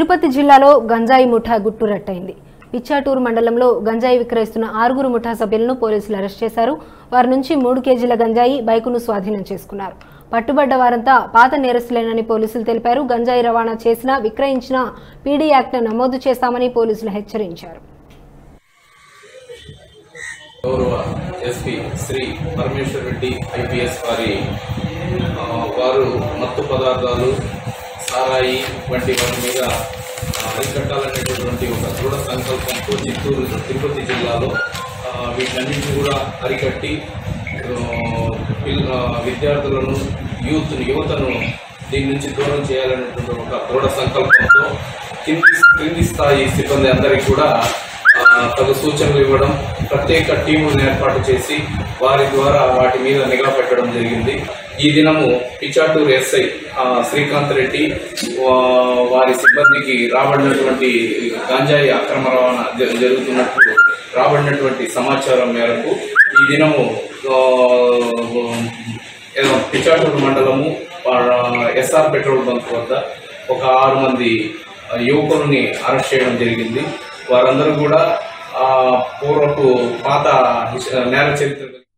తిరుపతి జిల్లాలో గంజాయి ముఠా గుట్టురట్టయింది పిచ్చాటూరు మండలంలో గంజాయి విక్రయిస్తున్న ఆరుగురు ముఠా సభ్యులను పోలీసులు అరెస్ట్ చేశారు వారి నుంచి మూడు కేజీల గంజాయి బైకును స్వాధీనం చేసుకున్నారు పట్టుబడ్డ వారంతా పాత నేరస్తులేనని పోలీసులు తెలిపారు గంజాయి రవాణా చేసినా విక్రయించినా పీడీ యాక్ట్ నమోదు చేస్తామని పోలీసులు హెచ్చరించారు గౌరవ ఎస్పీ శ్రీ పరమేశ్వర్ రెడ్డి ఐపీఎస్ వారి ఆ, వారు మత్తు పదార్థాలు సారాయి వంటి వాటి మీద ఆ, అరికట్టాలనేటటువంటి ఒక దృఢ సంకల్పంతో చిత్తూరు తిరుపతి జిల్లాలో ఆ, వీటన్నింటినీ కూడా అరికట్టి ఆ, పిల్ల ఆ, విద్యార్థులను యూత్ యువతను దీని నుంచి దూరం చేయాలనేటువంటి ఒక దృఢ సంకల్పంతో కింది క్రింది స్థాయి సిబ్బంది అందరికీ కూడా ఆ, తగు సూచనలు ఇవ్వడం ప్రత్యేక టీములను ఏర్పాటు చేసి వారి ద్వారా వాటి మీద నిఘా పెట్టడం జరిగింది ఈ దినము పిచాటూరు ఎస్ఐ ఆ, శ్రీకాంత్ రెడ్డి వా- వారి సిబ్బందికి రాబడినటువంటి గాంజాయి అక్రమ రవాణా జ- జరుగుతున్నట్లు రాబడినటువంటి సమాచారం మేరకు ఈ దినము ఆ, ఏదో పిచాటూరు మండలము ఆ, ఎస్ఆర్ పెట్రోల్ బంక్ వద్ద ఒక ఆరు మంది ఆ, యువకులని అరెస్ట్ చేయడం జరిగింది వారందరూ కూడా ఆ, పూర్వపు పాత హిస్- నేర చరిత్ర